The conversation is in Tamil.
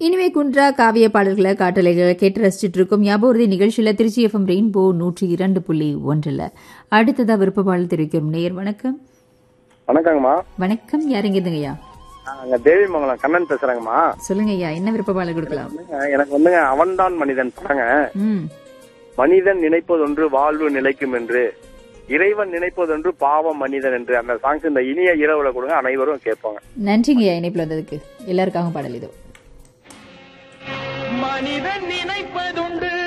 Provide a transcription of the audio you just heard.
இனிமே குன்றா காவிய பாடல்களை காட்டலைகளை கேட்டு ரசிச்சுட்டு இருக்கோம் ஞாபகம் நிகழ்ச்சியில திருச்சி எஃப்எம் ரெயின்போ நூற்றி இரண்டு புள்ளி ஒன்றில் அடுத்ததா விருப்ப பாடல் தெரிவிக்கிறோம் நேயர் வணக்கம் வணக்கங்கம்மா வணக்கம் யாருங்கதுங்கய்யா நாங்க தேவிமங்கலம் கண்ணன் பேசுறேங்கம்மா சொல்லுங்க ஐயா என்ன விருப்ப பாடல் கொடுக்கலாம் வந்துங்க, எனக்கு வந்துங்க அவன்தான் மனிதன் சொன்னாங்க ம் மனிதன் நினைப்பதொன்று வாழ்வு நிலைக்கும் என்று இறைவன் நினைப்பதொன்று பாவம் மனிதன் என்று அந்த சாங்ஸ் இந்த இனிய இரவுல கொடுங்க அனைவரும் கேட்பாங்க நன்றிங்கய்யா இணைப்பில் வந்ததுக்கு எல்லாருக்காகவும் பாடல் இதோ மனிதன் நினைப்பதுண்டு